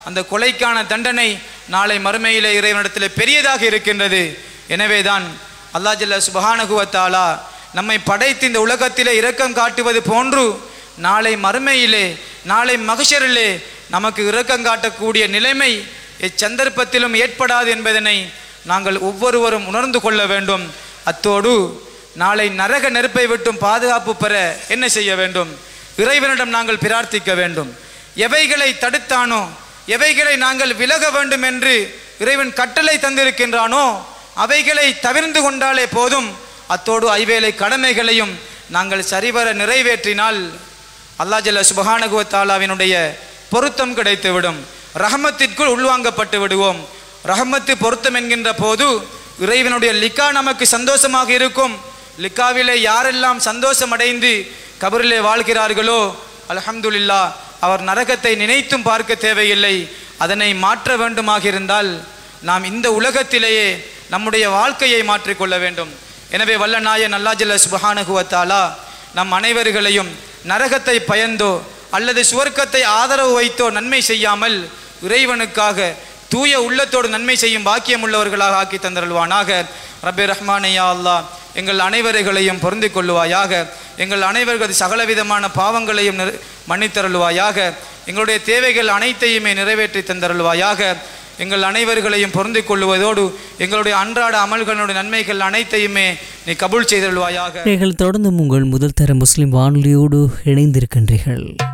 அந்த கொலைக்கான தண்டனை நாளை மறுமையிலே இறைவனிடத்தில் பெரியதாக இருக்கின்றது எனவேதான் அல்லாஹ் ஜல்ல சுபஹானகுவத்தாலா நம்மை படைத்து இந்த உலகத்திலே இரக்கம் காட்டுவது போன்று நாளை மறுமையிலே நாளை மகஷரிலே நமக்கு இரக்கம் காட்டக்கூடிய நிலைமை எச்சந்தர்ப்பத்திலும் ஏற்படாது என்பதனை நாங்கள் ஒவ்வொருவரும் உணர்ந்து கொள்ள வேண்டும் அத்தோடு நாளை நரக நெருப்பை விட்டும் பாதுகாப்பு பெற என்ன செய்ய வேண்டும் இறைவனிடம் நாங்கள் பிரார்த்திக்க வேண்டும் எவைகளை தடுத்தானோ எவைகளை நாங்கள் விலக வேண்டும் என்று இறைவன் கட்டளை தந்திருக்கின்றானோ அவைகளை தவிர்ந்து கொண்டாலே போதும் அத்தோடு ஐவேளை கடமைகளையும் நாங்கள் சரிவர நிறைவேற்றினால் அல்லாஹ் ஜல்ல சுபஹானகுவத்தாலாவினுடைய பொருத்தம் கிடைத்துவிடும் ரஹமத்திற்குள் உள்வாங்கப்பட்டு விடுவோம் ரஹமத்து பொருத்தம் என்கின்ற போது இறைவனுடைய லிக்கா நமக்கு சந்தோஷமாக இருக்கும் லிக்காவிலே யாரெல்லாம் சந்தோஷம் அடைந்து கபரிலே வாழ்கிறார்களோ அல்ஹம்துலில்லா அவர் நரகத்தை நினைத்தும் பார்க்க தேவையில்லை அதனை மாற்ற வேண்டுமாக இருந்தால் நாம் இந்த உலகத்திலேயே நம்முடைய வாழ்க்கையை மாற்றிக்கொள்ள வேண்டும் எனவே வல்ல நாயன் அல்லாஜல்ல சுபஹானகுவத்தாலா நம் அனைவர்களையும் நரகத்தை பயந்தோ அல்லது சுவர்க்கத்தை ஆதரவு வைத்தோ நன்மை செய்யாமல் இறைவனுக்காக தூய உள்ளத்தோடு நன்மை செய்யும் பாக்கியம் உள்ளவர்களாக ஆக்கி தந்தருள்வானாக ரப்பே ரஹ்மானையா அல்லாஹ் எங்கள் அனைவர்களையும் பொருந்திக் கொள்ளுவாயாக எங்கள் அனைவர்களது சகலவிதமான பாவங்களையும் நிறை- மன்னித்தருள்வாயாக எங்களுடைய தேவைகள் அனைத்தையுமே நிறைவேற்றி தந்தருள்வாயாக எங்கள் அனைவர்களையும் பொருந்திக் கொள்வதோடு எங்களுடைய அன்றாட அமல்களுடைய நன்மைகள் அனைத்தையுமே நீ கபூல் செய்தருள்வாயாக நீங்கள் தொடர்ந்து உங்கள் முதல் தர முஸ்லிம் வானொலியோடு இணைந்திருக்கின்றீர்கள்